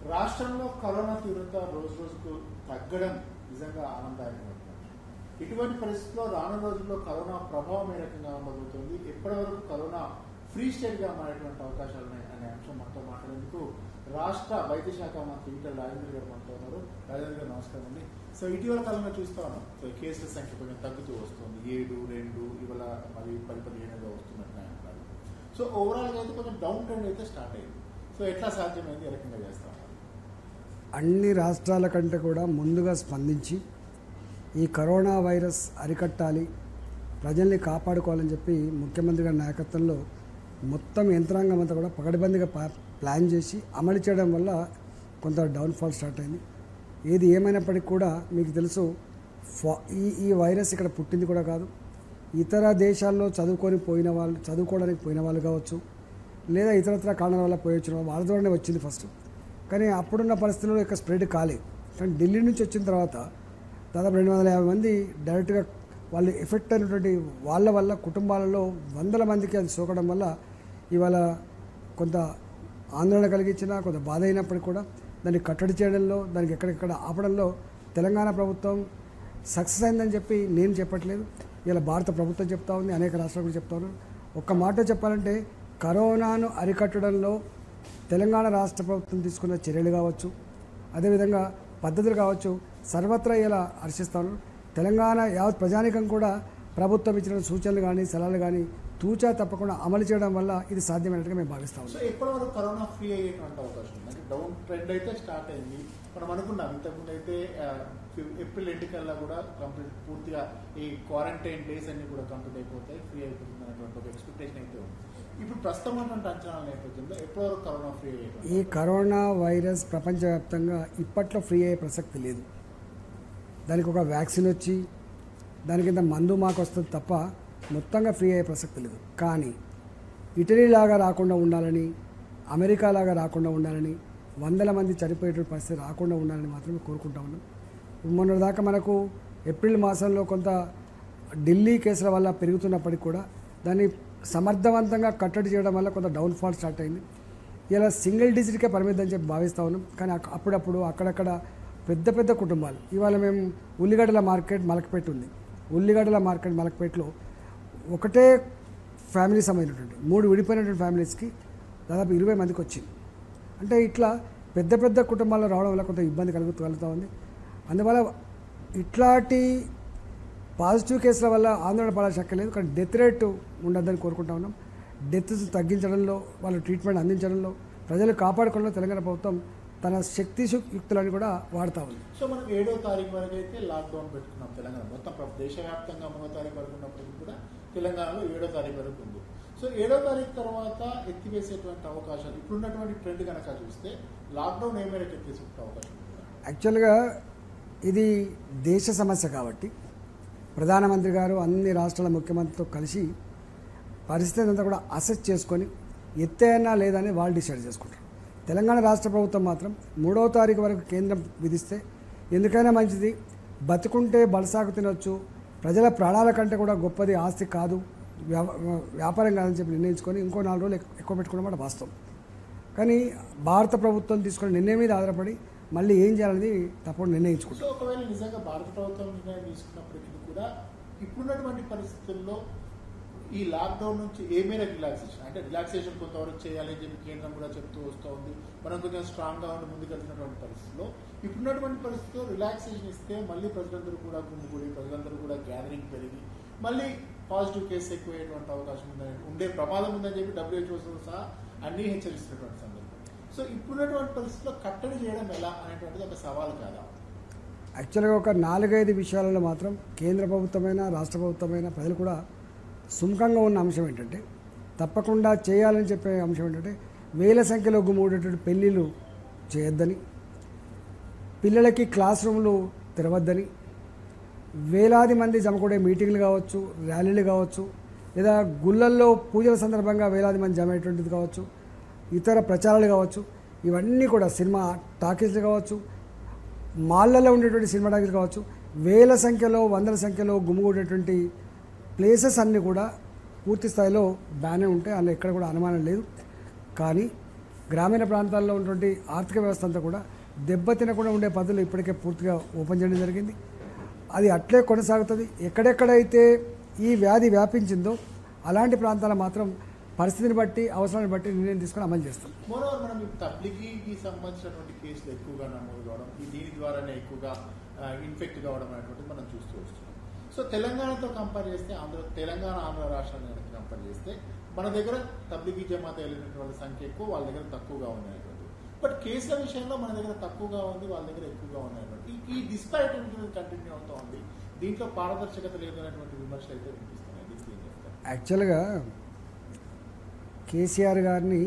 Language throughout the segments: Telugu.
రాష్ట్రంలో కరోనా తీవ్రత రోజు రోజుకు తగ్గడం నిజంగా ఆనందదాయకం ఇటువంటి పరిస్థితుల్లో రానున్న రోజుల్లో కరోనా ప్రభావం ఏ రకంగా ఉండబోతుంది ఎప్పటి వరకు కరోనా ఫ్రీ స్టేట్ గా మారేటువంటి అవకాశాలు ఉన్నాయి అనే అంశం మనతో మాట్లాడేందుకు రాష్ట్ర వైద్య శాఖ మంత్రి ఈటల రాజేంద్ర గారు మనతో ఉన్నారు రాజేంద్ర గారు నమస్కారం అండి సో ఇటీవల కాలంలో చూస్తా ఉన్నాం సో కేసుల సంఖ్య కొంచెం తగ్గుతూ వస్తుంది ఏడు రెండు ఇవాళ మరి పది పదిహేనుగా వస్తున్నట్టు అంటారు సో ఓవరాల్ గా అయితే కొంచెం డౌన్ ట్రెండ్ అయితే స్టార్ట్ అయింది సో ఎట్లా సాధ్యమైంది ఏ రకంగా చేస్తా ఉన్నారు అన్ని రాష్ట్రాల కంటే కూడా ముందుగా స్పందించి ఈ కరోనా వైరస్ అరికట్టాలి ప్రజల్ని కాపాడుకోవాలని చెప్పి ముఖ్యమంత్రి గారి నాయకత్వంలో మొత్తం యంత్రాంగం అంతా కూడా పకడ్బందీగా పా- ప్లాన్ చేసి అమలు చేయడం వల్ల కొంత డౌన్ఫాల్ స్టార్ట్ అయింది ఏది ఏమైనప్పటికీ కూడా మీకు తెలుసు ఫా- ఈ ఈ వైరస్ ఇక్కడ పుట్టింది కూడా కాదు ఇతర దేశాల్లో చదువుకొని పోయిన వాళ్ళు చదువుకోవడానికి పోయిన వాళ్ళు కావచ్చు లేదా ఇతరత్ర కారణాల వల్ల పోయి వచ్చిన వాళ్ళు వాళ్ళ ద్వారానే వచ్చింది ఫస్ట్ కానీ అప్పుడున్న పరిస్థితుల్లో ఇక స్ప్రెడ్ కాలేదు కానీ ఢిల్లీ నుంచి వచ్చిన తర్వాత దాదాపు రెండు వందల యాభై మంది డైరెక్ట్గా వాళ్ళు ఎఫెక్ట్ అయినటువంటి వాళ్ళ వల్ల కుటుంబాలలో వందల మందికి అది సోకడం వల్ల ఇవాళ కొంత ఆందోళన కలిగించిన కొంత బాధ అయినప్పటికీ కూడా దాన్ని కట్టడి చేయడంలో దానికి ఎక్కడెక్కడ ఆపడంలో తెలంగాణ ప్రభుత్వం సక్సెస్ అయిందని చెప్పి నేను చెప్పట్లేదు ఇలా భారత ప్రభుత్వం చెప్తా ఉంది అనేక రాష్ట్రాలు కూడా చెప్తా ఉన్నారు ఒక్క మాట చెప్పాలంటే కరోనాను అరికట్టడంలో తెలంగాణ రాష్ట్ర ప్రభుత్వం తీసుకున్న చర్యలు కావచ్చు అదేవిధంగా పద్ధతులు కావచ్చు సర్వత్రా ఇలా హర్షిస్తాను తెలంగాణ యావత్ ప్రజానికం కూడా ప్రభుత్వం ఇచ్చిన సూచనలు కానీ సలహాలు కానీ తూచా తప్పకుండా అమలు చేయడం వల్ల ఇది సాధ్యమైనట్టుగా మేము భావిస్తాము సో ఎప్పటి వరకు కరోనా ఫ్రీ అయ్యేటువంటి అవకాశం ఉంది అంటే డౌన్ ట్రెండ్ అయితే స్టార్ట్ అయింది మనం అనుకున్నాం ఇంతకుముందు అయితే ఆ, ఫి- ఏప్రిల్ ఎంటికల్లా కూడా కంప్లీట్ పూర్తిగా ఈ క్వారంటైన్ డేస్ అన్ని కూడా కంప్లీట్ అయిపోతాయి ఫ్రీ అయిపోతుంది అనేటువంటి ఒక ఎక్స్పెక్టేషన్ అయితే ఉంది ఇప్పుడు ప్రస్తుతం ఉన్నటువంటి అంచనాల నేపథ్యంలో ఎప్పటి వరకు కరోనా ఫ్రీ అయ్యేటువంటి ఈ కరోనా వైరస్ ప్రపంచవ్యాప్తంగా ఇప్పట్లో ఫ్రీ అయ్యే ప్రసక్తి లేదు దానికి ఒక వ్యాక్సిన్ వచ్చి దానికి ఇంత మందు మాకు వస్తుంది తప్ప మొత్తంగా ఫ్రీ అయ్యే ప్రసక్తి లేదు కానీ ఇటలీ లాగా రాకుండా ఉండాలని అమెరికా లాగా రాకుండా ఉండాలని వందల మంది చనిపోయేటువంటి పరిస్థితి రాకుండా ఉండాలని మాత్రమే కోరుకుంటా ఉన్నాం మొన్నటిదాకా మనకు ఏప్రిల్ మాసంలో కొంత ఢిల్లీ కేసుల వల్ల పెరుగుతున్నప్పటికీ కూడా దాన్ని సమర్థవంతంగా కట్టడి చేయడం వల్ల కొంత డౌన్ఫాల్ స్టార్ట్ అయింది ఇలా సింగిల్ డిజిట్కే పరిమితం అని చెప్పి భావిస్తూ ఉన్నాం కానీ అక్- అప్పుడప్పుడు అక్కడక్కడ పెద్ద పెద్ద కుటుంబాలు ఇవాళ మేము ఉల్లిగడ్డల మార్కెట్ మలకపేట ఉంది ఉల్లిగడ్డల మార్కెట్ మలకపేటలో ఒకటే ఫ్యామిలీ సంబంధించినటువంటి మూడు విడిపోయినటువంటి ఫ్యామిలీస్కి దాదాపు ఇరవై మందికి వచ్చింది అంటే ఇట్లా పెద్ద పెద్ద కుటుంబాల్లో రావడం వల్ల కొంత ఇబ్బంది కలుగుతూ కలుగుతూ ఉంది అందువల్ల ఇట్లాంటి పాజిటివ్ కేసుల వల్ల ఆందోళన పడాల్సిన అక్కర్లేదు కానీ డెత్ రేట్ ఉండద్దని కోరుకుంటా ఉన్నాం డెత్ తగ్గించడంలో వాళ్ళ ట్రీట్మెంట్ అందించడంలో ప్రజలు కాపాడుకోవడంలో తెలంగాణ ప్రభుత్వం తన శక్తి యుక్తులని కూడా వాడుతూ ఉంది సో మనం ఏడో తారీఖు వరకు అయితే లాక్డౌన్ పెట్టుకున్నాం తెలంగాణ మొత్తం ప్ర- దేశవ్యాప్తంగా మూడో తారీఖు వరకు ఉన్నప్పటికీ కూడా తెలంగాణలో ఏడో తారీఖు వరకు ఉంది సో ఏడో తారీఖు తర్వాత ఎత్తివేసేటువంటి అవకాశాలు ఇప్పుడున్నటువంటి ట్రెండ్ కనుక చూస్తే లాక్డౌన్ ఏ మేరకు ఎత్తేసే అవకాశం ఉంది యాక్చువల్గా ఇది దేశ సమస్య కాబట్టి ప్రధానమంత్రి గారు అన్ని రాష్ట్రాల ముఖ్యమంత్రితో కలిసి పరిస్థితి అంతా కూడా అసెస్ చేసుకొని ఎత్తేనా లేదని వాళ్ళు డిసైడ్ చేసుకుంటారు తెలంగాణ రాష్ట్ర ప్రభుత్వం మాత్రం మూడవ తారీఖు వరకు కేంద్రం విధిస్తే ఎందుకైనా మంచిది బతుకుంటే బలసాగు తినొచ్చు ప్రజల ప్రాణాల కంటే కూడా గొప్పది ఆస్తి కాదు వ్యవ- వ్యాపారం కాదని చెప్పి నిర్ణయించుకొని ఇంకో నాలుగు రోజులు ఎక్కు- ఎక్కువ పెట్టుకోవడం కూడా వాస్తవం కానీ భారత ప్రభుత్వం తీసుకున్న నిర్ణయం మీద ఆధారపడి మళ్ళీ ఏం చేయాలనేది తప్పకుండా నిర్ణయించుకుంటాం సో ఒకవేళ నిజంగా భారత ప్రభుత్వం నిర్ణయం తీసుకున్నప్పటికీ కూడా ఇప్పుడున్నటువంటి పరిస్థితుల్లో ఈ లాక్డౌన్ నుంచి ఏ మేర రిలాక్సేషన్ అంటే రిలాక్సేషన్ కొంతవరకు చేయాలని చెప్పి కేంద్రం కూడా చెప్తూ వస్తూ ఉంది మనం కొంచెం స్ట్రాంగ్ గా ఉండి ముందుకెళ్తున్నటువంటి పరిస్థితుల్లో ఇప్పుడున్నటువంటి పరిస్థితుల్లో రిలాక్సేషన్ ఇస్తే మళ్ళీ ప్రజలందరూ కూడా గుమ్మిగూడి ప్రజలందరూ కూడా గ్యాదరింగ్ పెరిగి మళ్ళీ పాజిటివ్ కేసు ఎక్కువయ్యేటువంటి అవకాశం ఉందని ఉండే ప్రమాదం ఉందని చెప్పి డబ్ల్యూహెచ్ఓ సహా అన్ని హెచ్చరిస్తున్నటువంటి సందర్భం సో ఇప్పుడున్నటువంటి పరిస్థితుల్లో కట్టడి చేయడం ఎలా అనేటువంటిది ఒక సవాల్ కాదా యాక్చువల్గా ఒక నాలుగైదు విషయాలలో మాత్రం కేంద్ర ప్రభుత్వమైనా రాష్ట్ర ప్రభుత్వమైనా ప్రజలు కూడా సుముఖంగా ఉన్న అంశం ఏంటంటే తప్పకుండా చేయాలని చెప్పే అంశం ఏంటంటే వేల సంఖ్యలో గుమ్మూడేటువంటి పెళ్ళిళ్ళు చేయొద్దని పిల్లలకి క్లాస్ రూమ్లు తెరవద్దని వేలాది మంది జమకూడే మీటింగ్లు కావచ్చు ర్యాలీలు కావచ్చు లేదా గుళ్ళల్లో పూజల సందర్భంగా వేలాది మంది జమ అయ్యేటువంటిది కావచ్చు ఇతర ప్రచారాలు కావచ్చు ఇవన్నీ కూడా సినిమా టాకీస్లు కావచ్చు మాళ్ళల్లో ఉండేటువంటి సినిమా టాకీలు కావచ్చు వేల సంఖ్యలో వందల సంఖ్యలో గుమిగూడేటువంటి ప్లేసెస్ అన్నీ కూడా పూర్తి స్థాయిలో బ్యానే ఉంటాయి అందులో ఎక్కడ కూడా అనుమానం లేదు కానీ గ్రామీణ ప్రాంతాల్లో ఉన్నటువంటి ఆర్థిక వ్యవస్థ అంతా కూడా దెబ్బతినకుండా ఉండే పద్ధతులు ఇప్పటికే పూర్తిగా ఓపెన్ చేయడం జరిగింది అది అట్లే కొనసాగుతుంది ఎక్కడెక్కడైతే ఈ వ్యాధి వ్యాపించిందో అలాంటి ప్రాంతాల మాత్రం పరిస్థితిని బట్టి అవసరాన్ని బట్టి నిర్ణయం తీసుకొని అమలు చేస్తాం మోరోవర్ మనం ఈ తబ్లిగీకి సంబంధించినటువంటి కేసులు ఎక్కువగా నమోదు కావడం ఈ దీని ద్వారానే ఎక్కువగా ఇన్ఫెక్ట్ కావడం అనేటువంటిది మనం చూస్తూ వస్తున్నాం సో తెలంగాణతో కంపేర్ చేస్తే ఆంధ్ర తెలంగాణ ఆంధ్ర రాష్ట్రాన్ని కనుక కంపేర్ చేస్తే మన దగ్గర తబ్లిగీ జమాత వెళ్ళినటువంటి వాళ్ళ సంఖ్య ఎక్కువ వాళ్ళ దగ్గర తక్కువగా ఉన్నాయి బట్ కేసుల విషయంలో మన దగ్గర తక్కువగా ఉంది వాళ్ళ దగ్గర ఎక్కువగా ఉన్నాయి ఈ డిస్పారిటీ కంటిన్యూ అవుతూ ఉంది దీంట్లో పారదర్శకత లేదనేటువంటి విమర్శలు అయితే వినిపిస్తున్నాయి దీనికి ఏం చెప్తారు యాక్చువల్గా కేసీఆర్ గారిని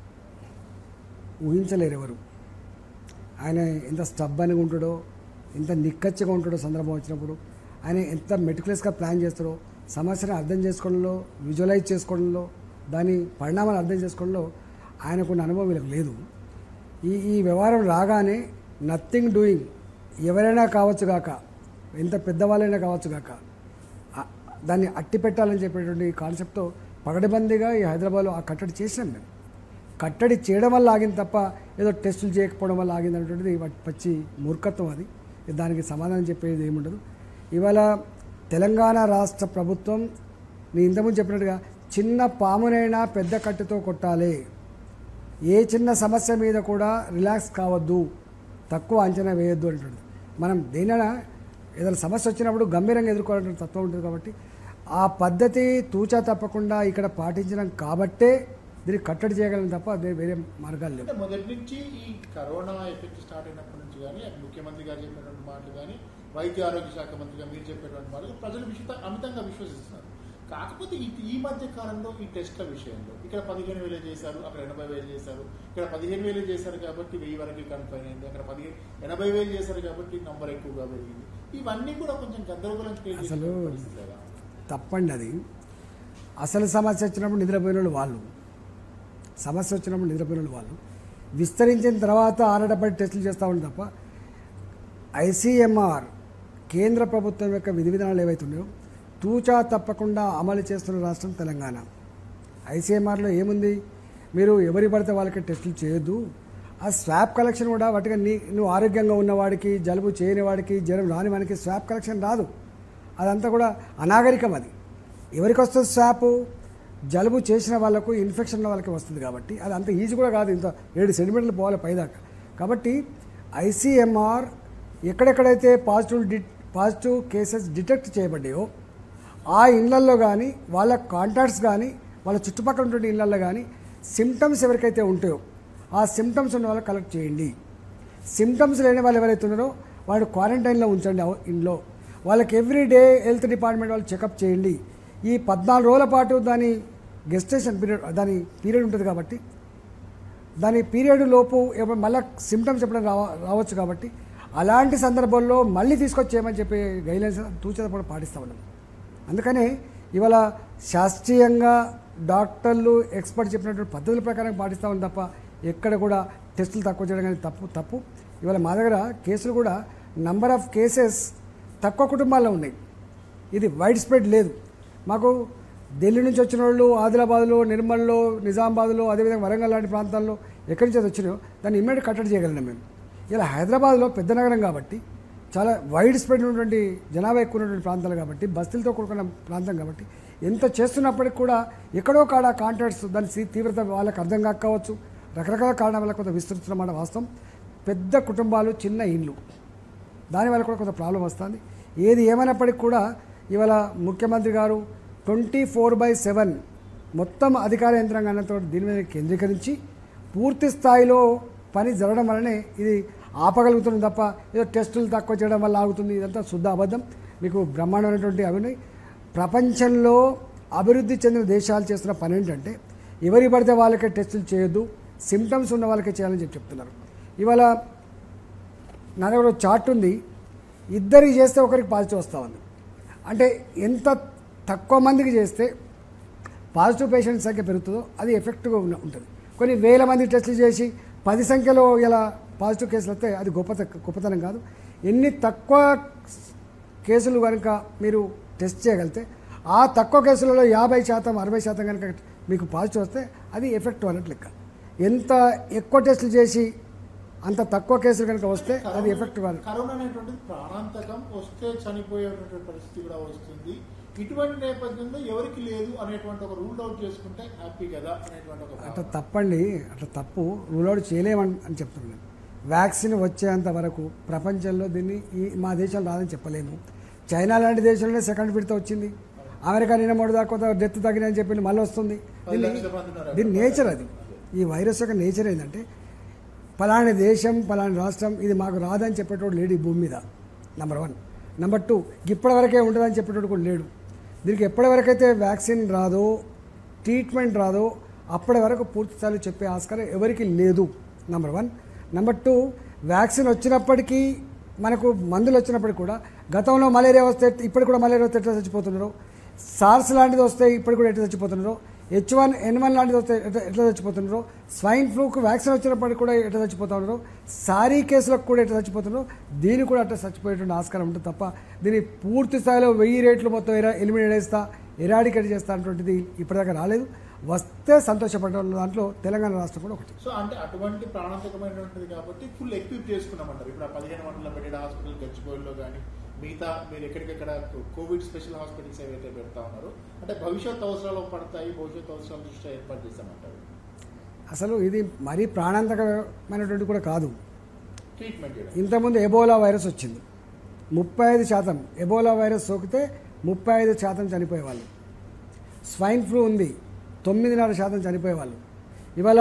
ఊహించలేరు ఎవరు ఆయన ఎంత స్టబ్బన్గా ఉంటాడో ఎంత నిక్కచ్చిగా ఉంటాడో సందర్భం వచ్చినప్పుడు ఆయన ఎంత మెటికులస్గా ప్లాన్ చేస్తాడో సమస్యను అర్థం చేసుకోవడంలో విజువలైజ్ చేసుకోవడంలో దాని పరిణామాలు అర్థం చేసుకోవడంలో ఆయనకున్న అనుభవం వీళ్ళకి లేదు ఈ ఈ వ్యవహారం రాగానే నథింగ్ డూయింగ్ ఎవరైనా కావచ్చు గాక ఎంత పెద్దవాళ్ళైనా కావచ్చు గాక ఆ- దాన్ని అట్టి పెట్టాలని చెప్పేటువంటి కాన్సెప్ట్తో పగడబందీగా ఈ హైదరాబాద్లో ఆ కట్టడి చేసినాం మేము కట్టడి చేయడం వల్ల ఆగింది తప్ప ఏదో టెస్టులు చేయకపోవడం వల్ల ఆగింది అనేటువంటిది వాటి పచ్చి మూర్ఖత్వం అది దానికి సమాధానం చెప్పేది ఏముండదు ఇవాళ తెలంగాణ రాష్ట్ర ప్రభుత్వం నేను ఇంతకుముందు చెప్పినట్టుగా చిన్న పామునైనా పెద్ద కట్టుతో కొట్టాలి ఏ చిన్న సమస్య మీద కూడా రిలాక్స్ కావద్దు తక్కువ అంచనా వేయొద్దు అంటుంది మనం దేనైనా ఏదైనా సమస్య వచ్చినప్పుడు గంభీరంగా ఎదుర్కోవాలంటే తత్వం ఉంటుంది కాబట్టి ఆ పద్ధతి తూచా తప్పకుండా ఇక్కడ పాటించడం కాబట్టే దీన్ని కట్టడి చేయగలం తప్ప అదే వేరే మార్గాలు లేవు అంటే మొదటి నుంచి ఈ కరోనా ఎఫెక్ట్ స్టార్ట్ అయినప్పటి నుంచి కానీ అటు ముఖ్యమంత్రి గారు చెప్పినటువంటి మాటలు కానీ వైద్య ఆరోగ్య శాఖ మంత్రిగా మీరు చెప్పేటువంటి మాటలు ప్రజలు విశ్వ అమితంగా విశ్వసిస్తున్నారు కాకపోతే ఈ ఈ మధ్య కాలంలో ఈ టెస్ట్ల విషయంలో ఇక్కడ పదిహేను వేలు చేశారు అక్కడ ఎనభై వేలు చేశారు ఇక్కడ పదిహేను వేలు చేశారు కాబట్టి వెయ్యి వరకు కన్ఫైన్ అయింది అక్కడ పదిహేను ఎనభై వేలు చేశారు కాబట్టి నంబర్ ఎక్కువగా పెరిగింది ఇవన్నీ కూడా కొంచెం గందరగోళం క్రియేట్ చేసే అసలు పరిస్థితి కదా. తప్పండి అది అసలు సమస్య వచ్చినప్పుడు నిద్రపోయిన వాళ్ళు వాళ్ళు సమస్య వచ్చినప్పుడు నిద్రపోయిన వాళ్ళు వాళ్ళు విస్తరించిన తర్వాత ఆనడపడి టెస్టులు చేస్తూ ఉంటారు తప్ప ఐసీఎంఆర్ కేంద్ర ప్రభుత్వం యొక్క విధి విధానాలు ఏవైతే ఉన్నాయో తూచా తప్పకుండా అమలు చేస్తున్న రాష్ట్రం తెలంగాణ ఐసీఎంఆర్లో ఏముంది మీరు ఎవరి పడితే వాళ్ళకి టెస్టులు చేయొద్దు ఆ స్వాబ్ కలెక్షన్ కూడా వాటిగా నీ నువ్వు ఆరోగ్యంగా ఉన్నవాడికి జలుబు చేయని వాడికి జ్వరం రాని వాడికి స్వాబ్ కలెక్షన్ రాదు అదంతా కూడా అనాగరికం అది ఎవరికి వస్తుంది స్వాప్ జలుబు చేసిన వాళ్ళకు ఇన్ఫెక్షన్ ఉన్న వాళ్ళకి వస్తుంది కాబట్టి అది అంత ఈజీ కూడా కాదు ఇంత ఏడు సెంటీమీటర్లు పోవాలి పైదాకా కాబట్టి ఐసీఎంఆర్ ఎక్కడెక్కడైతే పాజిటివ్ డి పాజిటివ్ కేసెస్ డిటెక్ట్ చేయబడ్డాయో ఆ ఇళ్లల్లో కానీ వాళ్ళ కాంటాక్ట్స్ కానీ వాళ్ళ చుట్టుపక్కల ఉండే ఇళ్లల్లో కానీ సిమ్టమ్స్ ఎవరికైతే ఉంటాయో ఆ సిమ్టమ్స్ ఉన్న వాళ్ళు కలెక్ట్ చేయండి సిమ్టమ్స్ లేని వాళ్ళు ఎవరైతే ఉన్నారో వాళ్ళు క్వారంటైన్లో ఉంచండి అవ- ఇంట్లో వాళ్ళకి ఎవ్రీ డే హెల్త్ డిపార్ట్మెంట్ వాళ్ళు చెకప్ చేయండి ఈ పద్నాలుగు రోజుల పాటు దాని గెస్టేషన్ పీరియడ్ దాని పీరియడ్ ఉంటుంది కాబట్టి దాని పీరియడ్ లోపు ఎప్పుడు మళ్ళీ సిమ్టమ్స్ ఎప్పుడైనా రావ రావచ్చు కాబట్టి అలాంటి సందర్భంలో మళ్ళీ తీసుకొచ్చేయమని చెప్పి గైడ్లైన్స్ తూచేత కూడా పాటిస్తూ ఉన్నాం అందుకనే ఇవాళ శాస్త్రీయంగా డాక్టర్లు ఎక్స్పర్ట్ చెప్పినటువంటి పద్ధతుల ప్రకారం పాటిస్తూ ఉంది తప్ప ఎక్కడ కూడా టెస్టులు తక్కువ చేయడం కానీ తప్పు తప్పు ఇవాళ మా దగ్గర కేసులు కూడా నంబర్ ఆఫ్ కేసెస్ తక్కువ కుటుంబాల్లో ఉన్నాయి ఇది వైడ్ స్ప్రెడ్ లేదు మాకు ఢిల్లీ నుంచి వచ్చిన వాళ్ళు ఆదిలాబాద్లో నిర్మల్లో నిజామాబాద్లో అదేవిధంగా వరంగల్ లాంటి ప్రాంతాల్లో ఎక్కడి నుంచి వచ్చినాయో దాన్ని ఇమ్మీడియట్ కట్టడి చేయగలిగినాం మేము ఇలా హైదరాబాద్లో పెద్ద నగరం కాబట్టి చాలా వైడ్ స్ప్రెడ్ ఉన్నటువంటి జనాభా ఎక్కువ ఉన్నటువంటి ప్రాంతాలు కాబట్టి బస్తీలతో కూడుకున్న ప్రాంతం కాబట్టి ఎంత చేస్తున్నప్పటికి కూడా ఎక్కడో కాడ కాంటాక్ట్స్ దాని తీ- తీవ్రత వాళ్ళకి అర్థం కాకపోవచ్చు రకరకాల కారణాల వల్ల కొంత విస్తృతున్నమాట వాస్తవం పెద్ద కుటుంబాలు చిన్న ఇండ్లు దానివల్ల కూడా కొంత ప్రాబ్లం వస్తుంది ఏది ఏమైనప్పటికీ కూడా ఇవాళ ముఖ్యమంత్రి గారు ట్వంటీ ఫోర్ బై సెవెన్ మొత్తం అధికార యంత్రాంగాలతో దీని మీద కేంద్రీకరించి పూర్తి స్థాయిలో పని జరగడం వల్లనే ఇది ఆపగలుగుతుంది తప్ప ఏదో టెస్టులు తక్కువ చేయడం వల్ల ఆగుతుంది ఇదంతా శుద్ధ అబద్ధం మీకు బ్రహ్మాండమైనటువంటి అవి ఉన్నాయి ప్రపంచంలో అభివృద్ధి చెందిన దేశాలు చేస్తున్న పని ఏంటంటే ఎవరి పడితే వాళ్ళకే టెస్టులు చేయొద్దు సిమ్టమ్స్ ఉన్న వాళ్ళకే చేయాలని చెప్పి చెప్తున్నారు ఇవాళ నా దగ్గర ఒక చార్ట్ ఉంది ఇద్దరికి చేస్తే ఒకరికి పాజిటివ్ వస్తూ ఉంది అంటే ఎంత తక్కువ మందికి చేస్తే పాజిటివ్ పేషెంట్ సంఖ్య పెరుగుతుందో అది ఎఫెక్టివ్గా ఉన్న ఉంటుంది కొన్ని వేల మంది టెస్టులు చేసి పది సంఖ్యలో ఇలా పాజిటివ్ కేసులు వస్తే అది గొప్ప గొప్పతనం కాదు ఎన్ని తక్కువ కేసులు కనుక మీరు టెస్ట్ చేయగలిగితే ఆ తక్కువ కేసులలో యాభై శాతం అరవై శాతం కనుక మీకు పాజిటివ్ వస్తే అది ఎఫెక్టివ్ అన్నట్లు లెక్క ఎంత ఎక్కువ టెస్టులు చేసి అంత తక్కువ కేసులు కనుక వస్తే అది ఎఫెక్ట్ కాదు కరోనా అనేటువంటిది ప్రాణాంతకం వస్తే చనిపోయేటువంటి పరిస్థితి కూడా వస్తుంది ఇటువంటి నేపథ్యంలో ఎవరికి లేదు అనేటువంటి ఒక రూల్ అవుట్ చేసుకుంటే హ్యాపీ కదా అనేటువంటి ఒక అట్లా భావన. తప్పండి అట్లా తప్పు రూల్ అవుట్ చేయలేమని అని చెప్తున్నాను వ్యాక్సిన్ వచ్చేంత వరకు ప్రపంచంలో దీన్ని ఈ మా దేశంలో రాదని చెప్పలేము చైనా లాంటి దేశంలోనే సెకండ్ విడత వచ్చింది అమెరికా నిన్న మూడు దాకా కొంత డెత్ తగ్గినని చెప్పింది మళ్ళీ వస్తుంది పది దీన్ని లక్షల మంది ఉన్నారు దీని అక్కడ. నేచర్ అది ఈ వైరస్ యొక్క నేచర్ ఏంటంటే పలాని దేశం పలాని రాష్ట్రం ఇది మాకు రాదని చెప్పేటోడు లేడు ఈ భూమి మీద నెంబర్ వన్ నెంబర్ టూ ఇప్పటివరకే ఉంటుందని చెప్పేటోడు కూడా లేడు దీనికి ఎప్పటివరకైతే వ్యాక్సిన్ రాదో ట్రీట్మెంట్ రాదో అప్పటి వరకు పూర్తి స్థాయిలో చెప్పే ఆస్కారం ఎవరికి లేదు number one number two vaccine వచ్చినప్పటికీ మనకు మందులు వచ్చినప్పటికి కూడా గతంలో మలేరియా వస్తే ఇప్పుడు కూడా మలేరియా వస్తే ఎట్లా చచ్చిపోతున్నారు సార్స్ లాంటిది వస్తే ఇప్పుడు కూడా ఎట్లా చచ్చిపోతున్నారో హెచ్ వన్ ఎన్ వన్ లాంటిది వస్తే ఎట్లా ఎట్లా చచ్చిపోతున్నారో స్వైన్ ఫ్లూకు వ్యాక్సిన్ వచ్చినప్పటికి కూడా ఎట్లా చచ్చిపోతున్నారో సారీ కేసులకు కూడా ఎట్లా చచ్చిపోతున్నారో దీని కూడా అట్లా చచ్చిపోయేటువంటి ఆస్కారం ఉంటుంది తప్ప దీన్ని పూర్తి స్థాయిలో వెయ్యి రేట్లు మొత్తం ఎరా ఎలిమినేట్ చేస్తా ఎరాడికేట్ చేస్తా అటువంటిది ఇప్పటిదాకా రాలేదు వస్తే సంతోషపడే దాంట్లో తెలంగాణ రాష్ట్రం కూడా ఒకటి సో అంటే అటువంటి ప్రాణాంతకమైనటువంటిది కాబట్టి ఫుల్ ఎక్విప్ చేసుకున్నామంటారు ఇప్పుడు ఆ పదిహేను వందల బెడెడ్ హాస్పిటల్ గచ్చిబౌలిలో కానీ మిగతా మీరు ఎక్కడికెక్కడ కోవిడ్ స్పెషల్ హాస్పిటల్స్ ఏవైతే పెడతా ఉన్నారో అంటే భవిష్యత్ అవసరాలు పడతాయి భవిష్యత్ అవసరాల దృష్ట్యా ఏర్పాటు చేస్తామంటారు అసలు ఇది మరీ ప్రాణాంతకమైనటువంటి కూడా కాదు ట్రీట్మెంట్ చేయడం ఇంతకుముందు ఎబోలా వైరస్ వచ్చింది ముప్పై ఐదు శాతం ఎబోలా వైరస్ సోకితే ముప్పై ఐదు శాతం చనిపోయేవాళ్ళు స్వైన్ ఫ్లూ ఉంది తొమ్మిదిన్నర శాతం చనిపోయేవాళ్ళు ఇవాళ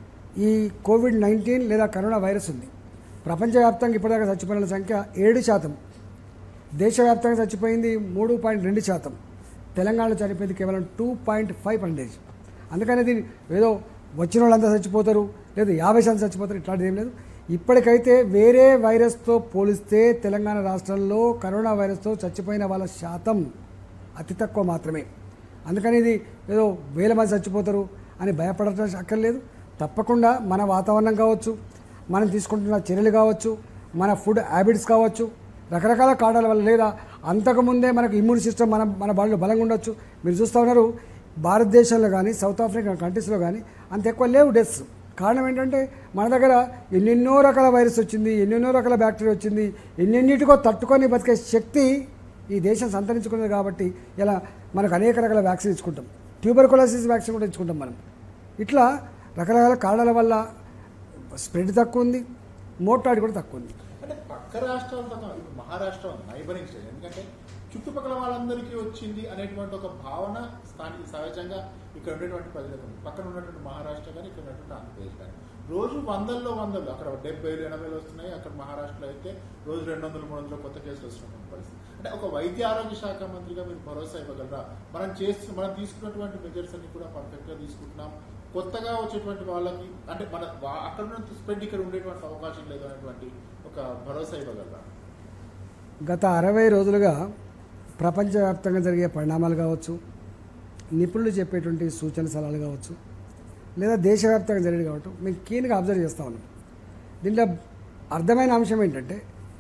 ఈ కోవిడ్ నైన్టీన్ లేదా కరోనా వైరస్ ఉంది ప్రపంచవ్యాప్తంగా ఇప్పటిదాకా చచ్చిపోయిన వాళ్ళ సంఖ్య ఏడు శాతం దేశవ్యాప్తంగా చచ్చిపోయింది మూడు పాయింట్ రెండు శాతం తెలంగాణలో చనిపోయింది కేవలం టూ పాయింట్ ఫైవ్ పర్సెంటేజ్ అందుకని దీన్ని ఏదో వచ్చిన వాళ్ళంతా చచ్చిపోతారు లేదా యాభై శాతం చచ్చిపోతారు ఇట్లాంటిది ఏం లేదు ఇప్పటికైతే వేరే వైరస్తో పోలిస్తే తెలంగాణ రాష్ట్రంలో కరోనా వైరస్తో చచ్చిపోయిన వాళ్ళ శాతం అతి తక్కువ మాత్రమే అందుకని ఇది ఏదో వేల మంది చచ్చిపోతారు అని భయపడటం అక్కర్లేదు తప్పకుండా మన వాతావరణం కావచ్చు మనం తీసుకుంటున్న చర్యలు కావచ్చు మన ఫుడ్ హ్యాబిట్స్ కావచ్చు రకరకాల కారణాల వల్ల లేదా అంతకుముందే మనకు ఇమ్యూన్ సిస్టమ్ మన మన బాడీలో బలంగా ఉండొచ్చు మీరు చూస్తూ ఉన్నారు భారతదేశంలో కానీ సౌత్ ఆఫ్రికా కంట్రీస్లో కానీ అంత ఎక్కువ లేవు డెత్స్ కారణం ఏంటంటే మన దగ్గర ఎన్నెన్నో రకాల వైరస్ వచ్చింది ఎన్నెన్నో రకాల బ్యాక్టీరియా వచ్చింది ఎన్నెన్నిటికో తట్టుకొని బతికే శక్తి ఈ దేశం సంతరించుకున్నది కాబట్టి ఇలా మనకు అనేక రకాల వ్యాక్సిన్ ఇచ్చుకుంటాం ట్యూబర్కులోసిస్ వ్యాక్సిన్ కూడా ఇచ్చుకుంటాం మనం ఇట్లా రకరకాల కారణాల వల్ల స్ప్రెడ్ తక్కువ ఉంది మోటాడి కూడా తక్కువ ఉంది అంటే పక్క రాష్ట్రాలతో కా- ఇప్పుడు మహారాష్ట్ర ఉంది నైబరింగ్ స్టేట్ ఎందుకంటే చుట్టుపక్కల వాళ్ళందరికీ వచ్చింది అనేటువంటి ఒక భావన స్థానిక సహజంగా ఇక్కడ ఉండేటువంటి ప్రజలకు ఉంది పక్కన ఉన్నటువంటి మహారాష్ట్ర కానీ ఇక్కడ ఉన్నటువంటి ఆంధ్రప్రదేశ్ కానీ రోజు వందల్లో వందలు అక్కడ డెబ్బైలు ఎనభైలు వస్తున్నాయి అక్కడ మహారాష్ట్రలో అయితే రోజు రెండు వందలు మూడు వందలు కొత్త కేసులు వస్తున్నటువంటి పరిస్థితి అంటే ఒక వైద్య ఆరోగ్య శాఖ మంత్రిగా మీరు భరోసా ఇవ్వగలరా మనం చేస్తు మనం తీసుకున్నటువంటి మెజర్స్ అన్ని కూడా పర్ఫెక్ట్ గా తీసుకుంటున్నాం కొత్తగా వచ్చేటువంటి వాళ్ళకి అంటే మన వా- అక్కడ నుంచి స్ప్రెడ్ ఇక్కడ ఉండేటువంటి అవకాశం లేదు అనేటువంటి ఒక భరోసా ఇవ్వగలరా గత అరవై రోజులుగా ప్రపంచవ్యాప్తంగా జరిగే పరిణామాలు కావచ్చు నిపుణులు చెప్పేటువంటి సూచన సలహాలు కావచ్చు లేదా దేశవ్యాప్తంగా జరిగేది కావచ్చు మేము కీన్గా అబ్జర్వ్ చేస్తూ ఉన్నాం దీంట్లో అర్థమైన అంశం ఏంటంటే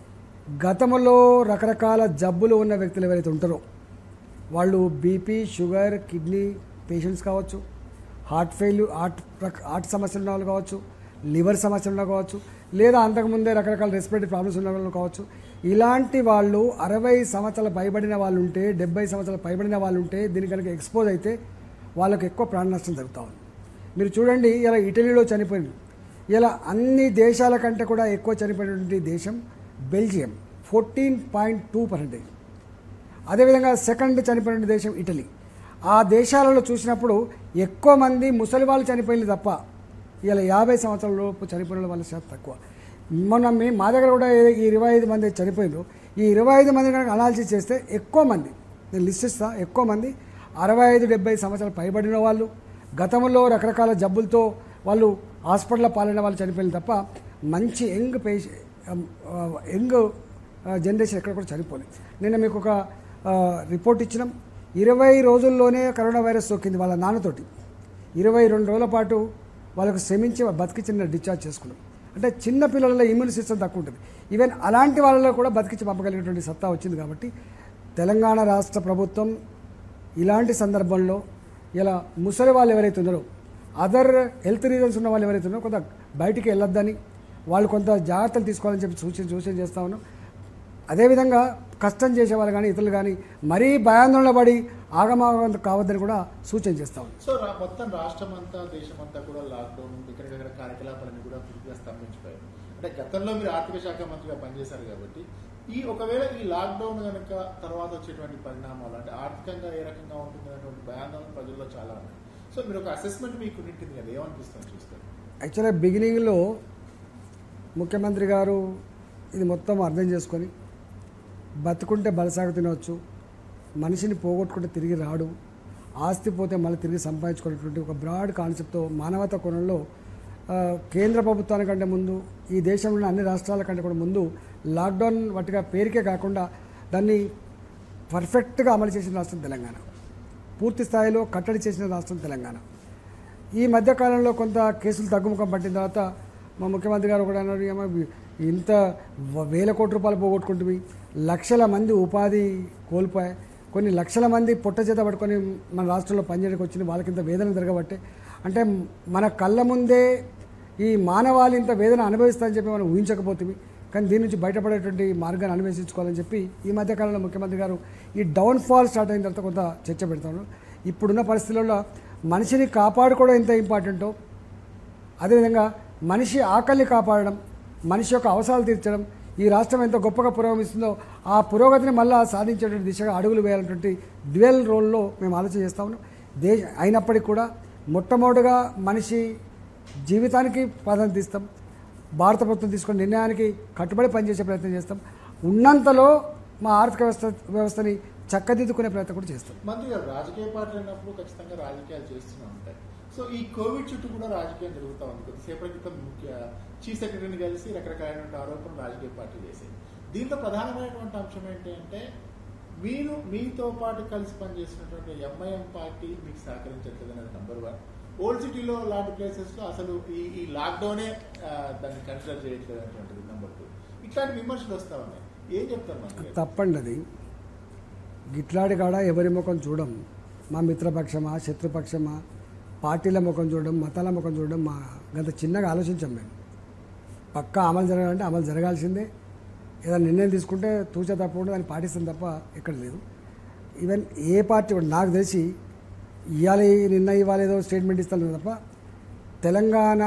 గతంలో రకరకాల జబ్బులు ఉన్న వ్యక్తులు ఎవరైతే ఉంటారో వాళ్ళు బీపీ షుగర్ కిడ్నీ పేషెంట్స్ కావచ్చు హార్ట్ ఫెయిల్ హార్ట్ రక- హార్ట్ సమస్యలు ఉన్న వాళ్ళు కావచ్చు లివర్ సమస్యలు ఉన్న కావచ్చు లేదా అంతకుముందే రకరకాల రెస్పిరేటరీ ప్రాబ్లమ్స్ ఉన్న వాళ్ళు కావచ్చు ఇలాంటి వాళ్ళు అరవై సంవత్సరాల పైబడిన వాళ్ళు ఉంటే డెబ్బై సంవత్సరాల పైబడిన వాళ్ళు ఉంటే దీనికి కనుక ఎక్స్పోజ్ అయితే వాళ్ళకి ఎక్కువ ప్రాణ నష్టం జరుగుతూ ఉంది మీరు చూడండి ఇలా ఇటలీలో చనిపోయింది ఇలా అన్ని దేశాల కంటే కూడా ఎక్కువ చనిపోయినటువంటి దేశం Belgium fourteen point two percentage అదేవిధంగా సెకండ్ చనిపోయిన దేశం ఇటలీ ఆ దేశాలలో చూసినప్పుడు ఎక్కువ మంది ముసలి వాళ్ళు చనిపోయింది తప్ప ఇలా యాభై సంవత్సరాల లోపు చనిపోయిన వాళ్ళ శాతం తక్కువ మొన్న మీ మా దగ్గర కూడా ఏ- ఈ ఇరవై ఐదు మంది చనిపోయినారు ఈ ఇరవై ఐదు మంది కనుక అనాలిసిస్ చేస్తే ఎక్కువ మంది నేను లిస్ట్ ఇస్తా ఎక్కువ మంది అరవై ఐదు డెబ్బై సంవత్సరాలు పైబడిన వాళ్ళు గతంలో రకరకాల జబ్బులతో వాళ్ళు హాస్పిటల్లో పాలైన వాళ్ళు చనిపోయిన తప్ప మంచి యంగ్ పేషెంట్ యంగ్ జనరేషన్ ఎక్కడ కూడా చనిపోలేదు నిన్న మీకు ఒక ఆ, రిపోర్ట్ ఇచ్చినాం ఇరవై రోజుల్లోనే కరోనా వైరస్ సోకింది వాళ్ళ నాన్నతోటి ఇరవై రెండు రోజుల పాటు వాళ్ళకు శ్రమించి బతికించిన డిశ్చార్జ్ చేసుకున్నాం అంటే చిన్న పిల్లలలో ఇమ్యూన్ సిస్టమ్ తక్కువ ఉంటుంది ఈవెన్ అలాంటి వాళ్ళలో కూడా బతికించి పంపగలిగినటువంటి సత్తా వచ్చింది కాబట్టి తెలంగాణ రాష్ట్ర ప్రభుత్వం ఇలాంటి సందర్భంలో ఇలా ముసలి వాళ్ళు ఎవరైతే ఉన్నారో అదర్ హెల్త్ రీజన్స్ ఉన్న వాళ్ళు ఎవరైతే ఉన్నారో కొంత బయటికి వెళ్ళొద్దని వాళ్ళు కొంత జాగ్రత్తలు తీసుకోవాలని చెప్పి సూచన సూచన చేస్తా ఉన్నాం అదేవిధంగా కష్టం చేసే వాళ్ళు కానీ ఇతరులు కానీ మరీ భయాందోళన పడి ఆగమాగం కావద్దని కూడా సూచన చేస్తా ఉన్నాం సో రా- మొత్తం రాష్ట్రం అంతా దేశం అంతా కూడా లాక్డౌన్ ఇక్కడికక్కడ కార్యకలాపాలన్నీ కూడా పూర్తిగా స్తంభించిపోయాయి అంటే గతంలో మీరు ఆర్థిక శాఖ మంత్రిగా పనిచేశారు కాబట్టి ఈ ఒకవేళ ఈ లాక్డౌన్ కనుక తర్వాత వచ్చేటువంటి పరిణామాలు అంటే ఆర్థికంగా ఏ రకంగా ఉంటుంది అనేటువంటి భయాందోళన ప్రజల్లో చాలా ఉన్నాయి సో మీరు ఒక అసెస్మెంట్ మీకు ఉంటుంది కదా ఏమనిపిస్తుంది చూస్తే యాక్చువల్గా బిగినింగ్లో ముఖ్యమంత్రి గారు ఇది మొత్తం అర్థం చేసుకొని బతుకుంటే బలసాగు తినవచ్చు మనిషిని పోగొట్టుకుంటే తిరిగి రాడు ఆస్తి పోతే మళ్ళీ తిరిగి సంపాదించుకునేటువంటి ఒక బ్రాడ్ కాన్సెప్ట్తో మానవతా కోణంలో ఆ, కేంద్ర ప్రభుత్వానికంటే ముందు ఈ దేశంలోని అన్ని రాష్ట్రాల కంటే కూడా ముందు లాక్డౌన్ వాటిగా పేరుకే కాకుండా దాన్ని పర్ఫెక్ట్గా అమలు చేసిన రాష్ట్రం తెలంగాణ పూర్తి స్థాయిలో కట్టడి చేసిన రాష్ట్రం తెలంగాణ ఈ మధ్యకాలంలో కొంత కేసులు తగ్గుముఖం పట్టిన తర్వాత మా ముఖ్యమంత్రి గారు కూడా అన్నారు "ఏమో ఇంత వ- వేల కోట్ల రూపాయలు పోగొట్టుకుంటుంది లక్షల మంది ఉపాధి కోల్పోయాయి కొన్ని లక్షల మంది పొట్ట చేత పట్టుకొని మన రాష్ట్రంలో పనిచేయడానికి వచ్చింది వాళ్ళకి ఇంత వేదన జరగబట్టే అంటే మన కళ్ళ ముందే ఈ మానవాళి ఇంత వేదన అనుభవిస్తారని చెప్పి మనం ఊహించకపోతుంది కానీ దీని నుంచి బయటపడేటువంటి మార్గాన్ని అన్వేషించుకోవాలని చెప్పి ఈ మధ్యకాలంలో ముఖ్యమంత్రి గారు ఈ డౌన్ఫాల్ స్టార్ట్ అయిన తర్వాత కొంత చర్చ పెడతాను ఇప్పుడున్న పరిస్థితుల్లో మనిషిని కాపాడుకోవడం ఎంత ఇంపార్టెంటో అదేవిధంగా మనిషి ఆకలిని కాపాడడం మనిషి యొక్క అవసరాలు తీర్చడం ఈ రాష్ట్రం ఎంత గొప్పగా పురోగమిస్తుందో ఆ పురోగతిని మళ్ళా సాధించేటువంటి దిశగా అడుగులు వేయాలన్నటువంటి డ్యువెల్ రోల్లో మేము ఆలోచన చేస్తా ఉన్నాం దేశ అయినప్పటికీ కూడా మొట్టమొదటిగా మనిషి జీవితానికి ప్రాధాన్యత ఇస్తాం భారత ప్రభుత్వం తీసుకున్న నిర్ణయానికి కట్టుబడి పనిచేసే ప్రయత్నం చేస్తాం ఉన్నంతలో మా ఆర్థిక వ్యవస్థ వ్యవస్థని చక్కదిద్దుకునే ప్రయత్నం కూడా చేస్తాం మంత్రి గారు రాజకీయ పార్టీలు అన్నప్పుడు ఖచ్చితంగా రాజకీయాలు చేస్తూనే ఉంటాయి సో ఈ కోవిడ్ చుట్టూ కూడా రాజకీయం జరుగుతూ ఉంది కొద్దిసేపటి క్రితం ముఖ్య చీఫ్ సెక్రటరీని కలిసి రకరకాలైన ఆరోపణలు రాజకీయ పార్టీలు చేశాయి దీంట్లో ప్రధానమైనటువంటి అంశం ఏంటి అంటే మీరు మీతో పాటు కలిసి పనిచేసినటువంటి ఎంఐఎం పార్టీ మీకు సహకరించట్లేదు అనేది నంబర్ వన్ ఓల్డ్ సిటీలో లాంటి ప్లేసెస్ లో అసలు ఈ ఈ లాక్డౌనే ఆ, దాన్ని కన్సిడర్ చేయట్లేదు అనేటువంటిది నంబర్ టూ ఇట్లాంటి విమర్శలు వస్తా ఉన్నాయి ఏం చెప్తారు మంత్రి గారు? తప్పండి అది గిట్లాడి కాడ ఎవరి ముఖం చూడం మా మిత్రపక్షమా శత్రుపక్షమా పార్టీల ముఖం చూడడం మతాల ముఖం చూడడం మా గంత చిన్నగా ఆలోచించాం మేము పక్కా అమలు జరగాలంటే అమలు జరగాల్సిందే ఏదైనా నిర్ణయం తీసుకుంటే తూచా తప్పకుండా దాన్ని పాటిస్తాం తప్ప ఎక్కడ లేదు ఈవెన్ ఏ పార్టీ కూడా నాకు తెలిసి ఇవాళ నిన్న ఇవాళ ఏదో స్టేట్మెంట్ ఇస్తాను తప్ప తెలంగాణ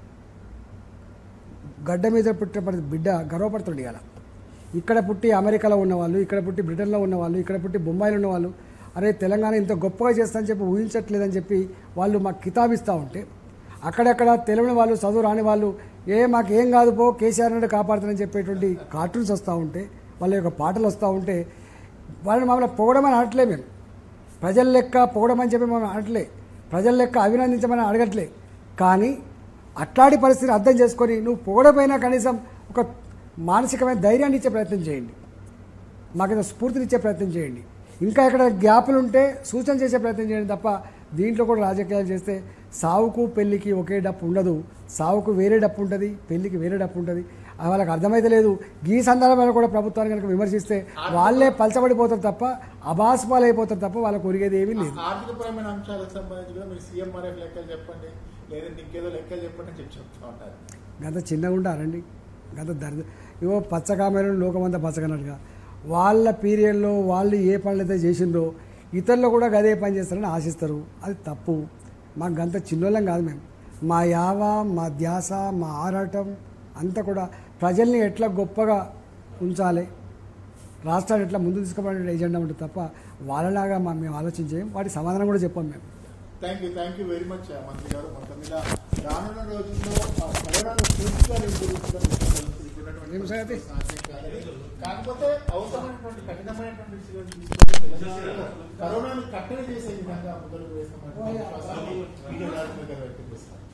గడ్డ మీద పుట్టిన బిడ్డ గర్వపడుతుంది ఇవాళ ఇక్కడ పుట్టి అమెరికాలో ఉన్నవాళ్ళు ఇక్కడ పుట్టి బ్రిటన్లో ఉన్నవాళ్ళు ఇక్కడ పుట్టి బొంబాయిలో ఉన్నవాళ్ళు అరే తెలంగాణ ఇంత గొప్పగా చేస్తానని చెప్పి ఊహించట్లేదని చెప్పి వాళ్ళు మాకు కితాబిస్తూ ఉంటే అక్కడక్కడ తెలియని వాళ్ళు చదువు రాని వాళ్ళు ఏ మాకు ఏం కాదు పో కేసీఆర్ నుండి కాపాడుతానని చెప్పేటువంటి కార్టూన్స్ వస్తూ ఉంటే వాళ్ళ యొక్క పాటలు వస్తూ ఉంటే వాళ్ళని మమ్మల్ని పొగడమని అనట్లే మేము ప్రజల లెక్క పొగడమని చెప్పి మనం అనట్లే ప్రజల లెక్క అభినందించమని అడగట్లే కానీ అట్లాంటి పరిస్థితిని అర్థం చేసుకొని నువ్వు పొగడపోయినా కనీసం ఒక మానసికమైన ధైర్యాన్ని ఇచ్చే ప్రయత్నం చేయండి మాకు స్ఫూర్తినిచ్చే ప్రయత్నం చేయండి ఇంకా ఎక్కడ గ్యాపులు ఉంటే సూచన చేసే ప్రయత్నం చేయండి తప్ప దీంట్లో కూడా రాజకీయాలు చేస్తే సావుకు పెళ్లికి ఒకే డప్పు ఉండదు సావుకు వేరే డప్పు ఉంటుంది పెళ్లికి వేరే డప్పు ఉంటుంది అది వాళ్ళకి అర్థమైతే లేదు ఈ సందర్భంలో కూడా ప్రభుత్వాన్ని కనుక విమర్శిస్తే వాళ్ళే పలచబడిపోతారు తప్ప అబాస్పాలు అయిపోతారు తప్ప వాళ్ళకు ఒరిగేది ఏమీ లేదు ఆర్థికపరమైన అంశాలకు సంబంధించి కూడా మీరు సీఎంఆర్ఎఫ్ లెక్కలు చెప్పండి లేదంటే ఇంకేదో లెక్కలు చెప్పండి అని చెప్పి చెప్తూ ఉంటారు గంత చిన్నగా ఉంటారండి గంత దరిద్ర ఇవో పచ్చకామెరలు లోకమంతా పచ్చగన్నట్టుగా వాళ్ళ పీరియడ్లో వాళ్ళు ఏ పనులు అయితే చేసిండ్రో ఇతరులు కూడా అదే పని చేస్తారని ఆశిస్తారు అది తప్పు మాకు గంత చిన్నోళ్ళం కాదు మేము మా యావ మా ధ్యాస మా ఆరాటం అంతా కూడా ప్రజల్ని ఎట్లా గొప్పగా ఉంచాలి రాష్ట్రాన్ని ఎట్లా ముందు తీసుకుపోయిన ఏజెండా ఉంటుంది తప్ప వాళ్ళలాగా మా మేము ఆలోచన చేయం వాటి సమాధానం కూడా చెప్పాం మేము thank you thank you very much మంత్రి గారు మొత్తం మీద రానున్న రోజుల్లో ఆ కరోనాను పూర్తిగా నిరోధించడం ఇప్పుడున్నటువంటి ఏం సంగతి? సాధ్యం కాదని. కాకపోతే అవసరమైనటువంటి కఠినమైనటువంటి చర్యలు తీసుకుంటే తెలంగాణలో కరోనాను కట్టడి చేసే విధంగా ముందుకు వేస్తామని విశ్వాసాన్ని మీడియా రాజకీయ వ్యక్తం చేస్తారు